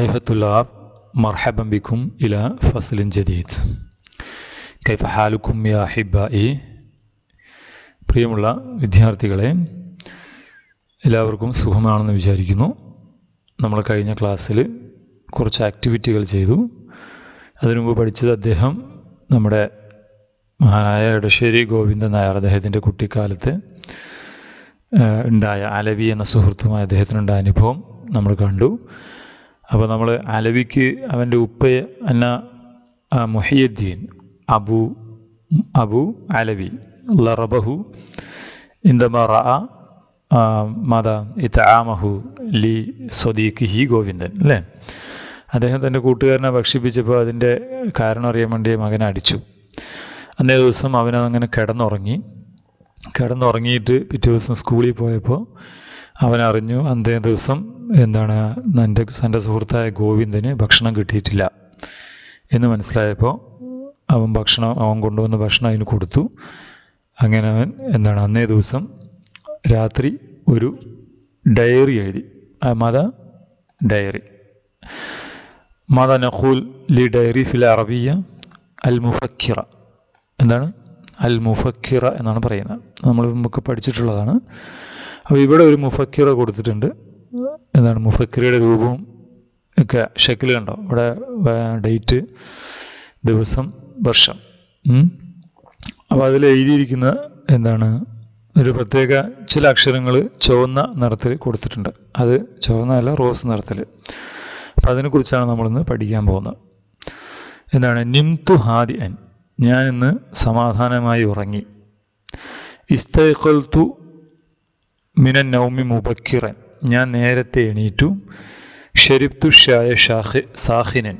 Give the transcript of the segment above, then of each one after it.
أيها الطلاب مرحبا بكم إلى فصل جديد كيف حالكم يا أحبائي പ്രിയമുള്ള വിദ്യാർത്ഥികളെ എല്ലാവർക്കും സുഖമാണെന്ന് വിചാരിക്കുന്നു നമ്മൾ കഴിഞ്ഞ ക്ലാസ്സിൽ കുറച്ച് ആക്ടിവിറ്റികൾ ചെയ്തു അതിനു മുമ്പ് പഠിച്ചത് അദ്ദേഹം നമ്മുടെ മഹാനായ ഇടശ്ശേരി ഗോവിന്ദൻ നായർ അദ്ദേഹത്തിൻ്റെ കുട്ടിക്കാലത്ത് ഉണ്ടായ അലവി എന്ന സുഹൃത്തുമായ അദ്ദേഹത്തിനുണ്ടായ അനുഭവം നമ്മൾ കണ്ടു അപ്പോൾ നമ്മൾ അലവിക്ക് അവൻ്റെ ഉപ്പയെ എന്ന മുഹിയുദ്ദീൻ അബു അബു അലവി ലറബഹു ഇന്ദമ റഅ മത ഇത്താമഹു ലി സ്വദീഖിഹി ഗോവിന്ദൻ അല്ലേ അദ്ദേഹം തൻ്റെ കൂട്ടുകാരനെ ഭക്ഷിപ്പിച്ചപ്പോൾ അതിൻ്റെ കാരണം അറിയാൻ വേണ്ടി മകനെ അടിച്ചു അന്നേ ദിവസം അവനങ്ങനെ കിടന്നുറങ്ങി കിടന്നുറങ്ങിയിട്ട് പിറ്റേ ദിവസം സ്കൂളിൽ പോയപ്പോൾ അവൻ അറിഞ്ഞു അന്നേ ദിവസം എന്താണ് എൻ്റെ എൻ്റെ സുഹൃത്തായ ഗോവിന്ദന് ഭക്ഷണം കിട്ടിയിട്ടില്ല എന്ന് മനസ്സിലായപ്പോൾ അവൻ ഭക്ഷണം അവൻ കൊണ്ടുവന്ന ഭക്ഷണം അതിന് കൊടുത്തു അങ്ങനെ അവൻ എന്താണ് അന്നേ ദിവസം രാത്രി ഒരു ഡയറി എഴുതി മത ഡയറി മത നഖൂൽ ലി ഡയറി ഫിൽ അറബിയ അൽ മുഫക്കിറ എന്താണ് അൽ മുഫക്കിറ എന്നാണ് പറയുന്നത് നമ്മൾ നമുക്ക് പഠിച്ചിട്ടുള്ളതാണ് അപ്പോൾ ഇവിടെ ഒരു മുഫക്കിറ കൊടുത്തിട്ടുണ്ട് എന്താണ് മുഫക്കിറയുടെ രൂപവും ഒക്കെ ഷെക്കിൽ കണ്ടോ ഇവിടെ ഡേറ്റ് ദിവസം വർഷം അപ്പോൾ അതിൽ എഴുതിയിരിക്കുന്ന എന്താണ് ഒരു പ്രത്യേക ചില അക്ഷരങ്ങൾ ചുവന്ന നിറത്തിൽ കൊടുത്തിട്ടുണ്ട് അത് ചുവന്ന അല്ല റോസ് നിറത്തിൽ അപ്പം അതിനെക്കുറിച്ചാണ് നമ്മളിന്ന് പഠിക്കാൻ പോകുന്നത് എന്താണ് നിംതു ഹാദി അൻ ഞാൻ ഇന്ന് സമാധാനമായി ഉറങ്ങി ഇസ്തഖൽത്തു മിനൻ നൗമി മുബക്കിറൻ ഞാൻ നേരത്തെ എണീറ്റു ഷെരിബ്തു ഷായ ഷാഹി സാഹിനൻ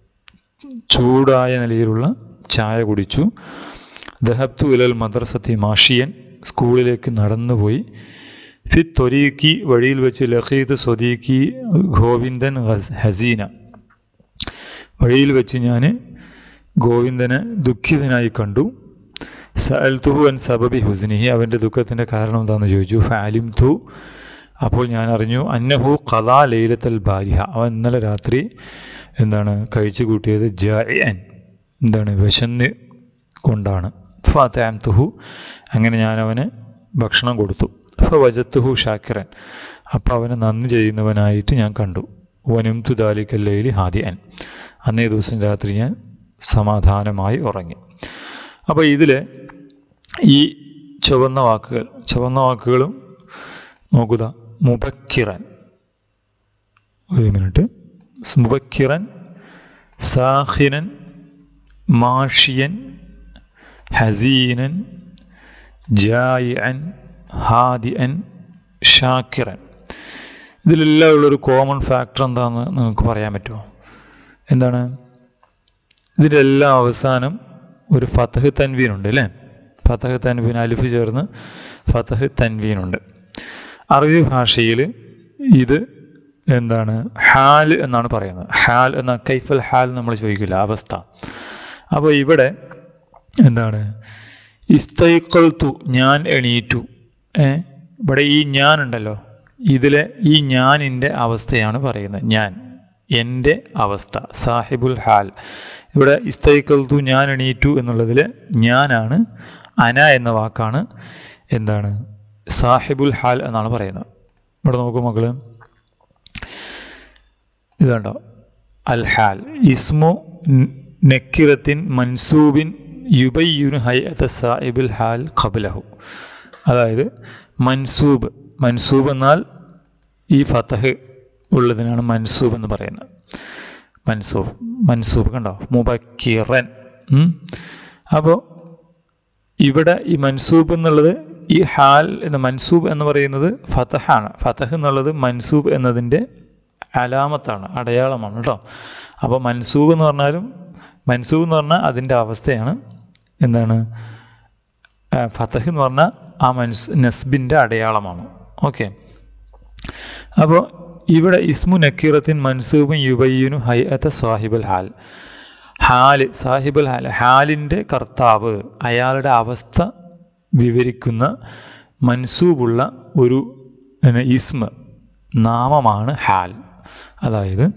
ചൂടായ നിലയിലുള്ള ചായ കുടിച്ചു ദഹബ്തു ഇലൽ മദ്രസത്തി മാഷിയൻ സ്കൂളിലേക്ക് നടന്നുപോയി ഫി തൊരീക്കി വഴിയിൽ വെച്ച് ലഹീദ് സ്വദീക്കി ഗോവിന്ദൻ ഹസീന വഴിയിൽ വെച്ച് ഞാൻ ഗോവിന്ദനെ ദുഃഖിതനായി കണ്ടു സഅൽത്തുഹു അൻ സബബി ഹുസ്നിഹി അവൻ്റെ ദുഃഖത്തിൻ്റെ കാരണം എന്താണെന്ന് ചോദിച്ചു ഫാലിം തു അപ്പോൾ ഞാൻ അറിഞ്ഞു അന്നഹു കലാ ലൈലത്തൽ ബാരിഹ അവൻ ഇന്നലെ രാത്രി എന്താണ് കഴിച്ചു കൂട്ടിയത് ജാൻ എന്താണ് വിശന്ന് കൊണ്ടാണ് ഫാത്താം തുഹു അങ്ങനെ ഞാൻ അവന് ഭക്ഷണം കൊടുത്തു ഫ വജത്തുഹു ഷാക്കിറൻ അപ്പോൾ അവനെ നന്ദി ചെയ്യുന്നവനായിട്ട് ഞാൻ കണ്ടു വനും തുദാലിക്കല്ലയിൽ ഹാദി അൻ അന്നേ ദിവസം രാത്രി ഞാൻ സമാധാനമായി ഉറങ്ങി അപ്പോൾ ഇതിൽ ഈ ചുവന്ന വാക്കുകൾ ചുവന്ന വാക്കുകളും നോക്കുക മുബക്കിറൻ ഒരു മിനിറ്റ് മുബക്കിറൻ സാഹിനൻ മാഷിയൻ ഹസീനൻ ജായിഅൻ ഹാദിഅൻ ഷാക്കിറൻ ഇതിലെല്ലാം ഉള്ളൊരു കോമൺ ഫാക്ടർ എന്താണെന്ന് നിങ്ങൾക്ക് പറയാൻ പറ്റുമോ എന്താണ് ഇതിലെല്ലാം അവസാനം ഒരു ഫതഹ് തൻവീനുണ്ട് അല്ലേ ഫതഹ് തൻവീൻ അലിഫ് ചേർന്ന് ഫതഹ് തൻവീനുണ്ട് അറബി ഭാഷയിൽ ഇത് എന്താണ് ഹാൽ എന്നാണ് പറയുന്നത് ഹാൽ എന്ന കൈഫൽ ഹാൽ നമ്മൾ ചോദിക്കില്ല അവസ്ഥ അപ്പോൾ ഇവിടെ എന്താണ് ഇസ്തൈക്കൽത്തു ഞാൻ എണീറ്റു ഏ ഇവിടെ ഈ ഞാൻ ഉണ്ടല്ലോ ഇതിലെ ഈ ഞാനിൻ്റെ അവസ്ഥയാണ് പറയുന്നത് ഞാൻ എൻ്റെ അവസ്ഥ സാഹിബുൽ ഹാൽ ഇവിടെ ഇസ്തൈക്കൽത്തു ഞാൻ എണീറ്റു എന്നുള്ളതിൽ ഞാനാണ് അന എന്ന വാക്കാണ് എന്താണ് സാഹിബുൽ ഹാൽ എന്നാണ് പറയുന്നത് ഇവിടെ നോക്കൂ മക്കള് ഇതുണ്ടോ അൽ ഹാൽ ഇസ്മു നക്കിറത്തിൻ മൻസൂബിൻ യുബയ്യുന് ഹൈഅത്ത സാഹിബുൽ ഹാൽ ഖബലഹു അതായത് മൻസൂബ് മൻസൂബ് എന്നാൽ ഈ ഫതഹ് ഉള്ളതിനാണ് മൻസൂബ് എന്ന് പറയുന്നത് മൻസൂബ് മൻസൂബ് കണ്ടോ മുബക്കിറൻ അപ്പോൾ ഇവിടെ ഈ മൻസൂബ് എന്നുള്ളത് ഈ ഹാൽ എന്ന മൻസൂബ് എന്ന് പറയുന്നത് ഫതഹാണ് ഫതഹ് എന്നുള്ളത് മൻസൂബ് എന്നതിൻ്റെ അലാമത്താണ് അടയാളമാണ് കേട്ടോ അപ്പോൾ മൻസൂബ് എന്ന് പറഞ്ഞാലും മൻസൂബ് എന്ന് പറഞ്ഞാൽ അതിൻ്റെ അവസ്ഥയാണ് എന്താണ് ഫതഹ് എന്ന് പറഞ്ഞാൽ ആ മൻസ് നസ്ബിൻ്റെ അടയാളമാണ് ഓക്കെ അപ്പോൾ ഇവിടെ ഇസ്മു നക്കീറത്തിൻ മൻസൂബും യുബയ്യനു ഹൈഅത്ത സാഹിബുൽ ഹാൽ ഹാല് സാഹിബുൽ ഹാൽ ഹാലിൻ്റെ കർത്താവ് അയാളുടെ അവസ്ഥ വിവരിക്കുന്ന മൻസൂബുള്ള ഒരു ഇസ്മ നാമമാണ് ഹാൽ അതായത്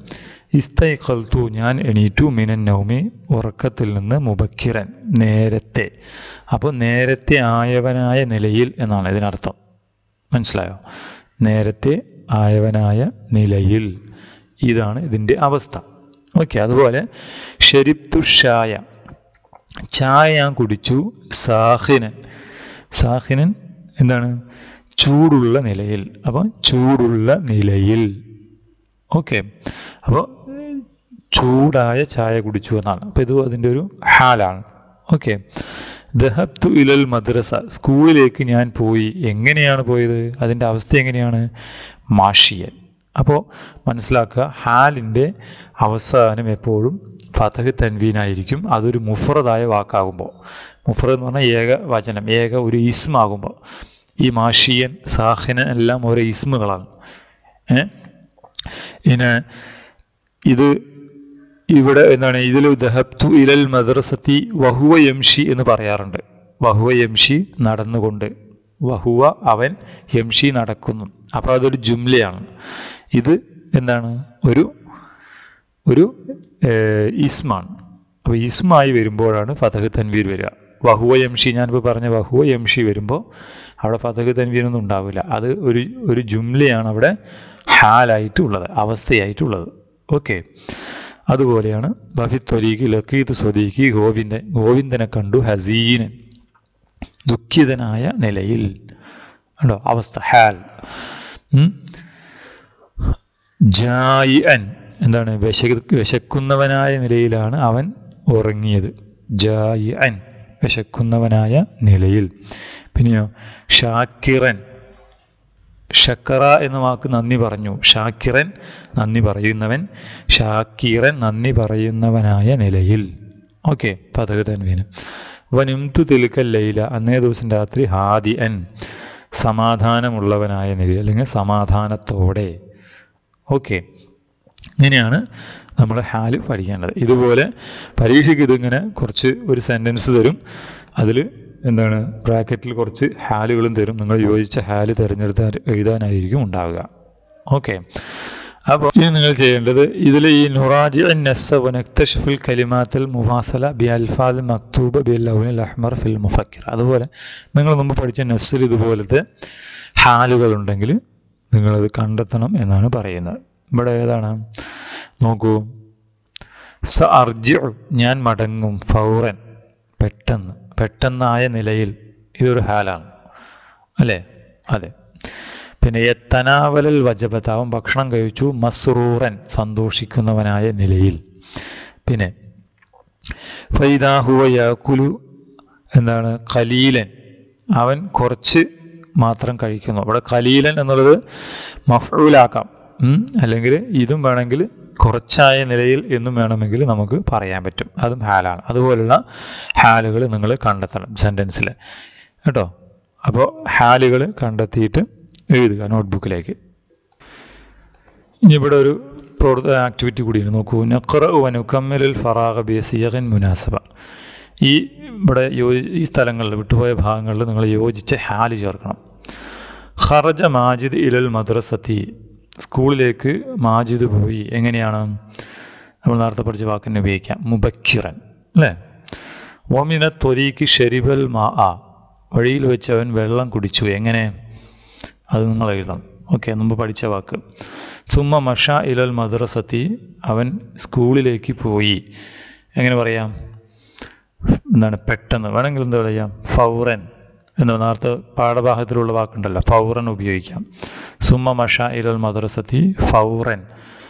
ഇസ്തൈ ഖൽത്തു ഞാൻ എണീറ്റു മിനൻ നൗമി ഉറക്കത്തിൽ നിന്ന് മുബക്കിറൻ നേരത്തെ അപ്പോൾ നേരത്തെ ആയവനായ നിലയിൽ എന്നാണ് ഇതിനർത്ഥം മനസ്സിലായോ നേരത്തെ ആയവനായ നിലയിൽ ഇതാണ് ഇതിൻ്റെ അവസ്ഥ ഓക്കെ അതുപോലെ ഷെരിപ്തു ഷായ ചായ ഞാൻ കുടിച്ചു സാഹിനൻ സാഹിനൻ എന്താണ് ചൂടുള്ള നിലയിൽ അപ്പോൾ ചൂടുള്ള നിലയിൽ ഓക്കെ അപ്പോൾ ചൂടായ ചായ കുടിച്ചു എന്നാണ് അപ്പോൾ ഇത് അതിൻ്റെ ഒരു ഹാലാണ് ഓക്കെ ദഹബ്തു ഇലൽ മദ്രസ സ്കൂളിലേക്ക് ഞാൻ പോയി എങ്ങനെയാണ് പോയത് അതിൻ്റെ അവസ്ഥ എങ്ങനെയാണ് മാഷിയൻ അപ്പോൾ മനസ്സിലാക്കുക ഹാലിൻ്റെ അവസാനം എപ്പോഴും ഫതഹ് തൻവീനായിരിക്കും അതൊരു മുഫറതായ വാക്കാകുമ്പോൾ മുഫറ എന്ന് പറഞ്ഞാൽ ഏക വചനം ഏക ഒരു ഇസ്മാകുമ്പോൾ ഈ മാഷിയൻ സാഹിനൻ എല്ലാം ഓരോ ഇസ്മുകളാണ് ഏ ഇനി ഇത് ഇവിടെ എന്താണ് ഇതിൽ ദഹബ്തു ഇലൽ മദ്രസത്തി വഹുവ യംഷി എന്ന് പറയാറുണ്ട് വഹുവ യംഷി നടന്നുകൊണ്ട് വഹുവ അവൻ യംഷി നടക്കുന്നു അപ്പോൾ അതൊരു ജുംലയാണ് ഇത് എന്താണ് ഒരു ഒരു ഇസ്മാണ് അപ്പോൾ ഇസ്മായി വരുമ്പോഴാണ് ഫതഹ് തൻവീർ വരിക വഹുവ യംഷി ഞാനിപ്പോൾ പറഞ്ഞ വഹുവ യംഷി വരുമ്പോൾ അവിടെ ഫതഹ് തൻവീരൊന്നും ഉണ്ടാവില്ല അത് ഒരു ഒരു ജുംലയാണ് അവിടെ ഹാലായിട്ടുള്ളത് അവസ്ഥയായിട്ടുള്ളത് ഓക്കെ അതുപോലെയാണ് ബഫി ത്വരീഖ് ലക്കീത്ത് സ്വദീഖി ഗോവിന്ദൻ ഗോവിന്ദനെ കണ്ടു ഹസീനൻ ദുഃഖിതനായ നിലയിൽ ഉണ്ടോ അവസ്ഥ ഹാൽ ജായി അൻ എന്താണ് വിശ വിശക്കുന്നവനായ നിലയിലാണ് അവൻ ഉറങ്ങിയത് ജായി അൻ വിശക്കുന്നവനായ നിലയിൽ പിന്നെയോ ഷാക്കിറൻ ഷക്കറ എന്ന വാക്ക് നന്ദി പറഞ്ഞു ഷാക്കിറൻ നന്ദി പറയുന്നവൻ ഷാക്കിറൻ നന്ദി പറയുന്നവനായ നിലയിൽ ഓക്കെ പതക തൻവീന് വനുംതു തിലുക്കൽ ലൈല അന്നേ ദിവസം രാത്രി ഹാദി അൻ സമാധാനമുള്ളവനായ നിലയിൽ അല്ലെങ്കിൽ സമാധാനത്തോടെ ഓക്കെ ഇങ്ങനെയാണ് നമ്മൾ ഹാല് പഠിക്കേണ്ടത് ഇതുപോലെ പരീക്ഷയ്ക്ക് ഇതിങ്ങനെ കുറച്ച് ഒരു സെൻറ്റൻസ് തരും അതിൽ എന്താണ് ബ്രാക്കറ്റിൽ കുറച്ച് ഹാലുകളും തരും നിങ്ങൾ യോജിച്ച ഹാല് തിരഞ്ഞെടുത്ത് എഴുതാനായിരിക്കും ഉണ്ടാവുക ഓക്കെ അപ്പോൾ ഇനി നിങ്ങൾ ചെയ്യേണ്ടത് ഇതിൽ ഈ നുറാജി നസ്സ വനക്തഷഫുൽ കലിമാത്തൽ മുഹാസല ബി അൽഫാദ് മക്തൂബ ബി ലൗനിൽ അഹ്മർ ഫിൽ മുഫക്കിർ അതുപോലെ നിങ്ങൾ മുമ്പ് പഠിച്ച നസ്സിൽ ഇതുപോലത്തെ ഹാലുകളുണ്ടെങ്കിൽ നിങ്ങളത് കണ്ടെത്തണം എന്നാണ് പറയുന്നത് ഇവിടെ ഏതാണ് നോക്കൂ സ അർജു ഞാൻ മടങ്ങും ഫൗറൻ പെട്ടെന്ന് പെട്ടെന്നായ നിലയിൽ ഇതൊരു ഹാലാണ് അല്ലേ അതെ പിന്നെ എത്തനാവലൽ വജബത്ത് അവൻ ഭക്ഷണം കഴിച്ചു മസ്റൂറൻ സന്തോഷിക്കുന്നവനായ നിലയിൽ പിന്നെ ഫൈദാഹുവ യാക്കുലു എന്താണ് കലീലൻ അവൻ കുറച്ച് മാത്രം കഴിക്കുന്നു അവിടെ കലീലൻ എന്നുള്ളത് മഫൂലാക്കാം അല്ലെങ്കിൽ ഇതും വേണമെങ്കിൽ കുറച്ചായ നിലയിൽ എന്നും വേണമെങ്കിൽ നമുക്ക് പറയാൻ പറ്റും അതും ഹാലാണ് അതുപോലുള്ള ഹാലുകൾ നിങ്ങൾ കണ്ടെത്തണം സെൻറ്റൻസിൽ കേട്ടോ അപ്പോൾ ഹാലുകൾ കണ്ടെത്തിയിട്ട് എഴുതുക നോട്ട്ബുക്കിലേക്ക് ഇനി ഇവിടെ ഒരു പ്രവർത്ത ആക്ടിവിറ്റി കൂടിയാണ് നോക്കൂ നഖറ വനുക്കമ്മലുൽ ഫറാഖ ബിയസിയൻ മുനാസബ ഈ ഇവിടെ യോജി ഈ സ്ഥലങ്ങളിൽ വിട്ടുപോയ ഭാഗങ്ങളിൽ നിങ്ങൾ യോജിച്ച ഹാല് ചേർക്കണം ഖറജ മാജിദ് ഇലൽ മദ്രസത്തി സ്കൂളിലേക്ക് മാജിദ് പോയി എങ്ങനെയാണ് നമ്മൾ നേരത്തെ പഠിച്ച വാക്കിനെ ഉപയോഗിക്കാം മുബക്കിറൻ അല്ലേ ഓമിന ത്വരീക്ക് ഷെരിബൽ മാ ആ വഴിയിൽ വെച്ച് അവൻ വെള്ളം കുടിച്ചു എങ്ങനെ അത് നിങ്ങൾ എഴുതണം ഓക്കെ മുമ്പ് പഠിച്ച വാക്ക് സുമ്മ മഷ ഇലൽ മദ്രസത്തി അവൻ സ്കൂളിലേക്ക് പോയി എങ്ങനെ പറയാം എന്താണ് പെട്ടെന്ന് വേണമെങ്കിൽ എന്താ പറയാം ഫൗറൻ എന്ന് നേരത്തെ പാഠഭാഗത്തിലുള്ള വാക്കുണ്ടല്ലോ ഫൗറൻ ഉപയോഗിക്കാം സുമ്മ മഷ ഇലൽ മദ്രസത്തി ഫൗറൻ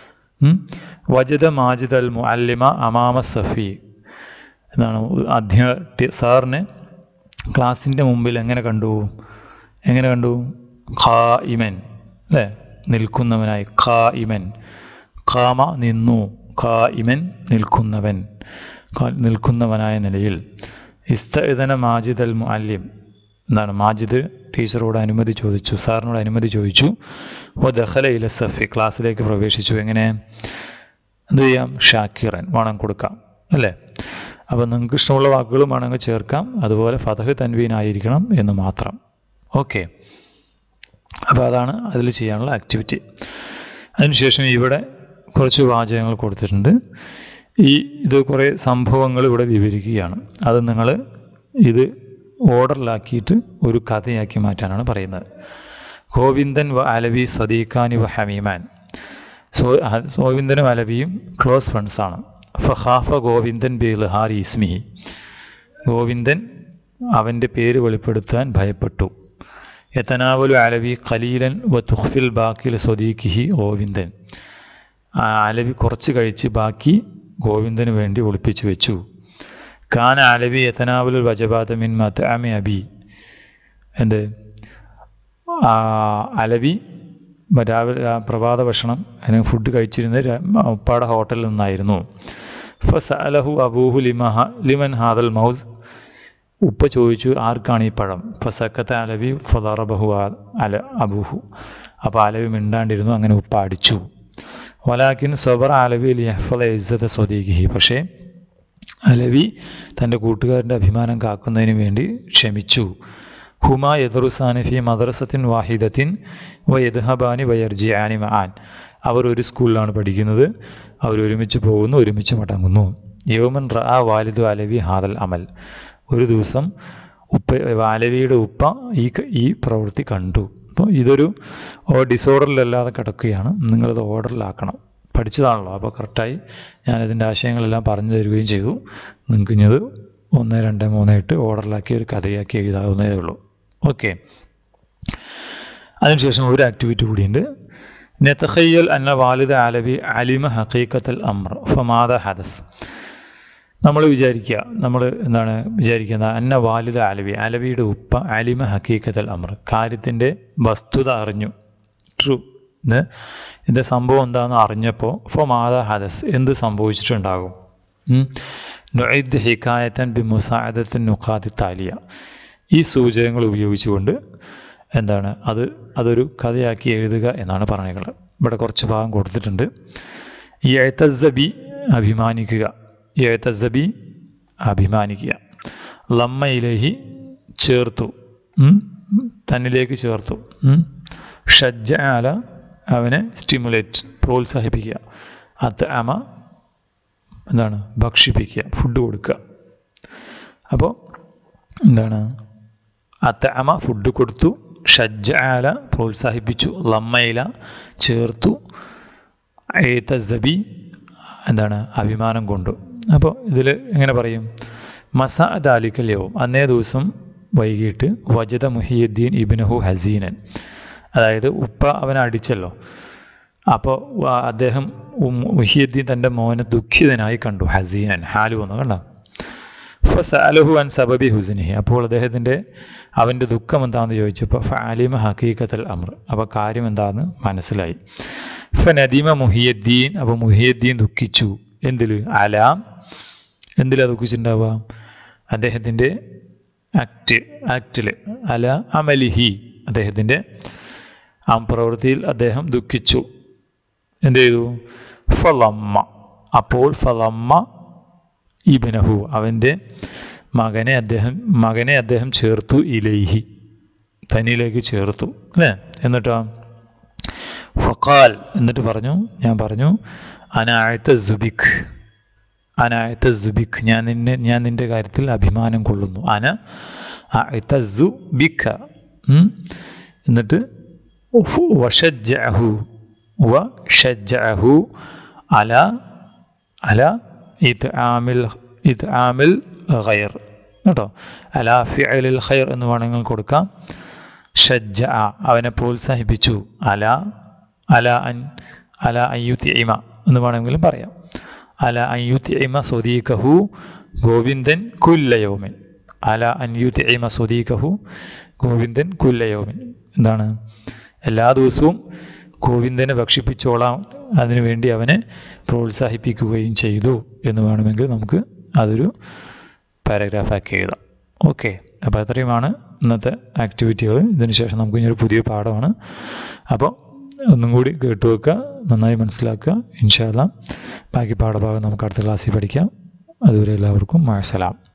വജദ മാജിദ് അൽ മുഅല്ലിമ അമാമ സഫി എന്താണ് അധ്യാ സാറിനെ ക്ലാസിൻ്റെ മുമ്പിൽ എങ്ങനെ കണ്ടു എങ്ങനെ കണ്ടു ഖാ ഇമൻ അല്ലേ നിൽക്കുന്നവനായി ഖാ ഇമൻ ഖാമ നിന്നു ഖാ ഇമൻ നിൽക്കുന്നവൻ നിൽക്കുന്നവനായ നിലയിൽ ഇസ്തഇദന മാജിദ് അൽ മുഅല്ലിം എന്താണ് മാജിദ് ടീച്ചറോട് അനുമതി ചോദിച്ചു സാറിനോട് അനുമതി ചോദിച്ചു ഓ ദഹല ഇല സഫി ക്ലാസ്സിലേക്ക് പ്രവേശിച്ചു എങ്ങനെ എന്ത് ചെയ്യാം ഷാക്കിറൻ വേണം കൊടുക്കാം അല്ലേ അപ്പോൾ നിങ്ങൾക്ക് ഇഷ്ടമുള്ള വാക്കുകളും വേണമെങ്കിൽ ചേർക്കാം അതുപോലെ ഫതഹ് തൻവീനായിരിക്കണം എന്ന് മാത്രം ഓക്കെ അപ്പോൾ അതാണ് അതിൽ ചെയ്യാനുള്ള ആക്ടിവിറ്റി അതിനുശേഷം ഇവിടെ കുറച്ച് വാചകങ്ങൾ കൊടുത്തിട്ടുണ്ട് ഈ ഇത് കുറേ സംഭവങ്ങൾ ഇവിടെ വിവരിക്കുകയാണ് അത് നിങ്ങൾ ഇത് ഓർഡറിലാക്കിയിട്ട് ഒരു കഥയാക്കി മാറ്റാനാണ് പറയുന്നത് ഗോവിന്ദൻ വ അലവി സദീഖാനി വ ഹമീമാൻ സോ ഗോവിന്ദനും അലവിയും ക്ലോസ് ഫ്രണ്ട്സാണ് ഫഹാഫ ഗോവിന്ദൻ ബിൽഹാരി ഇസ്മിഹി ഗോവിന്ദൻ അവൻ്റെ പേര് വെളിപ്പെടുത്താൻ ഭയപ്പെട്ടു യത്തനാവലു അലവി ഖലീലൻ വ തുഹ്ഫിൽ ബാക്കിൽ സ്വദീഖിഹി ഗോവിന്ദൻ ആ അലവി കുറച്ച് കഴിച്ച് ബാക്കി ഗോവിന്ദന് വേണ്ടി ഒളിപ്പിച്ചു വെച്ചു കാന അലവി യത്തനാവലുൽ വജബാദ മിൻ മത്അമി അബി എന്ത് ആ അലവി രാവിലെ പ്രഭാത ഭക്ഷണം അതിന് ഫുഡ് കഴിച്ചിരുന്നത് ഉപ്പാടെ ഹോട്ടലിൽ നിന്നായിരുന്നു ഫസ് അലഹു അബൂഹു ലിമഹ ലിമൻ ഹാദൽ മൗസ് ഉപ്പ ചോദിച്ചു ആർക്കാണ് ഈ പഴം ഫസക്കത്തെ അലവി ഫദറബഹു അല അബൂഹു അപ്പോൾ അലവി മിണ്ടാണ്ടിരുന്നു അങ്ങനെ ഉപ്പ അടിച്ചു വലാക്കിൻ സബർ അലവി ലിയഹ്ഫദ ഇസ്സത്തെ സ്വദീഖി പക്ഷേ അലവി തൻ്റെ കൂട്ടുകാരൻ്റെ അഭിമാനം കാക്കുന്നതിന് വേണ്ടി ക്ഷമിച്ചു ഹുമ യദറുസാനി ഫി മദ്രസത്തിൻ വാഹിദത്തിൻ വ യദ്ഹബാനി വയർജിയാനി മഹാൻ അവർ ഒരു സ്കൂളിലാണ് പഠിക്കുന്നത് അവർ ഒരുമിച്ച് പോകുന്നു ഒരുമിച്ച് മടങ്ങുന്നു യൗമൻ റഅ വാലിദു അലവി ഹാദൽ അമൽ ഒരു ദിവസം ഉപ്പ അലവിയുടെ ഉപ്പ ഈ ഈ പ്രവൃത്തി കണ്ടു അപ്പോൾ ഇതൊരു ഡിസോർഡറിലല്ലാതെ കിടക്കുകയാണ് നിങ്ങളത് ഓർഡറിലാക്കണം പഠിച്ചതാണല്ലോ അപ്പോൾ കറക്റ്റായി ഞാനിതിൻ്റെ ആശയങ്ങളെല്ലാം പറഞ്ഞു തരികയും ചെയ്തു നിങ്ങൾക്ക് ഇനിയത് ഒന്ന് രണ്ട് മൂന്ന് എട്ട് ഓർഡറിലാക്കി ഒരു കഥയാക്കി എഴുതാവുന്നതേ ഉള്ളൂ ഓക്കെ അതിനുശേഷം ഒരു ആക്ടിവിറ്റി കൂടിയുണ്ട് നെത്തഖയ്യൽ അന്ന വാലിദ അലവി അലിമ ഹക്കീക്കത്തൽ അമ്ര ഫമാദ ഹദസ് നമ്മൾ വിചാരിക്കുക നമ്മൾ എന്താണ് വിചാരിക്കുന്നത് അന്ന വാലിദ അലവി അലവിയുടെ ഉപ്പ അലിമ ഹക്കീക്കത്തൽ അമ്ര കാര്യത്തിൻ്റെ വസ്തുത അറിഞ്ഞു ട്രൂ ഇത് ഇതിൻ്റെ സംഭവം എന്താണെന്ന് അറിഞ്ഞപ്പോൾ ഫമാദ ഹദസ് എന്ത് സംഭവിച്ചിട്ടുണ്ടാകും നൊയ്ദ് ഹിക്കായത്തൻ ബി മുസാദത്തിൻ നുഖാദി താലിയ ഈ സൂചകങ്ങൾ ഉപയോഗിച്ചുകൊണ്ട് എന്താണ് അത് അതൊരു കഥയാക്കി എഴുതുക എന്നാണ് പറഞ്ഞത് ഇവിടെ കുറച്ച് ഭാഗം കൊടുത്തിട്ടുണ്ട് ഈ എഴുത്തസബി അഭിമാനിക്കുക ഈ എഴുത്തസബി അഭിമാനിക്കുക ലമ്മയിലേഹി ചേർത്തു തന്നിലേക്ക് ചേർത്തു ഷജ്ജ ആല അവനെ സ്റ്റിമുലേറ്റ് പ്രോത്സാഹിപ്പിക്കുക അത് അമ എന്താണ് ഭക്ഷിപ്പിക്കുക ഫുഡ് കൊടുക്കുക അപ്പോൾ എന്താണ് അത്തഅമ ഫുഡ് കൊടുത്തു ഷജ്ജാല പ്രോത്സാഹിപ്പിച്ചു ലമ്മയില ചേർത്തു ഏത്തസബി എന്താണ് അഭിമാനം കൊണ്ടു അപ്പോൾ ഇതിൽ എങ്ങനെ പറയും മസ ദാലിക്കല്യവും അന്നേ ദിവസം വൈകിട്ട് വജദ മുഹിയുദ്ദീൻ ഇബിനഹു ഹസീനൻ അതായത് ഉപ്പ അവനെ അടിച്ചല്ലോ അപ്പോൾ അദ്ദേഹം മുഹിയുദ്ദീൻ തൻ്റെ മോനെ ദുഃഖിതനായി കണ്ടു ഹസീനൻ ഹാലു വന്നു കണ്ടോ ഫസാലഹു അൻ സബബി ഹുസിനിഹി അപ്പോൾ അദ്ദേഹത്തിൻ്റെ അവൻ്റെ ദുഃഖം എന്താണെന്ന് ചോദിച്ചപ്പോൾ ഫാലിമ ഹക്കീക്കത്തൽ അമർ അപ്പോൾ കാര്യം എന്താണെന്ന് മനസ്സിലായി ഫനദീമ മുഹിയുദ്ദീൻ അപ്പോൾ മുഹിയുദ്ദീൻ ദുഃഖിച്ചു എന്തിൽ അലാം എന്തിലാണ് ദുഃഖിച്ചിട്ടുണ്ടാവുക അദ്ദേഹത്തിൻ്റെ ആക്ട് ആക്റ്റിൽ അല അമലിഹി അദ്ദേഹത്തിൻ്റെ ആ പ്രവൃത്തിയിൽ അദ്ദേഹം ദുഃഖിച്ചു എന്ത് ചെയ്തു ഫലമ്മ അപ്പോൾ ഫലമ്മ ഇബനഹു അവൻ്റെ മകനെ അദ്ദേഹം മകനെ അദ്ദേഹം ചേർത്തു ഇലൈഹി തന്നിലേക്ക് ചേർത്തു അല്ലേ എന്നിട്ടോ ഫക്കാൽ എന്നിട്ട് പറഞ്ഞു ഞാൻ പറഞ്ഞു അനായത്ത സുബിഖ് അനായത്ത സുബിഖ് ഞാൻ നിന്നെ ഞാൻ നിന്റെ കാര്യത്തിൽ അഭിമാനം കൊള്ളുന്നു അന അയത്തസു ബിഖ എന്നിട്ട് വഷജഹു വ ഷജഹു അല അല ഇത് ആമിൽ ഇത് ആമിൽ ഖൈർ കേട്ടോ അല ഫിഅലിൽ ഖൈർ എന്ന് വേണമെങ്കിൽ കൊടുക്കാം ഷജ്ജ അവനെ പ്രോത്സാഹിപ്പിച്ചു അല അല അൻ അല അയ്യുത്തിമ എന്ന് വേണമെങ്കിലും പറയാം അല അയ്യുത്തിമ സ്വദീകഹു ഗോവിന്ദൻ കുല്ലയോമൻ അല അൻയുത്തിമ സ്വദീകഹു ഗോവിന്ദൻ കുല്ലയോമൻ എന്താണ് എല്ലാ ദിവസവും ഗോവിന്ദനെ ഭക്ഷിപ്പിച്ചോളാം അതിനുവേണ്ടി അവനെ പ്രോത്സാഹിപ്പിക്കുകയും ചെയ്തു എന്ന് വേണമെങ്കിൽ നമുക്ക് അതൊരു പാരഗ്രാഫാക്കി എഴുതാം ഓക്കെ അപ്പോൾ അത്രയുമാണ് ഇന്നത്തെ ആക്ടിവിറ്റികൾ ഇതിന് ശേഷം നമുക്ക് ഇനി ഒരു പുതിയ പാഠമാണ് അപ്പോൾ ഒന്നും കൂടി കേട്ടു വെക്കുക നന്നായി മനസ്സിലാക്കുക ഇൻഷാല്ല ബാക്കി പാഠഭാഗം നമുക്ക് അടുത്ത ക്ലാസ്സിൽ പഠിക്കാം അതുവരെ എല്ലാവർക്കും മഴസലാം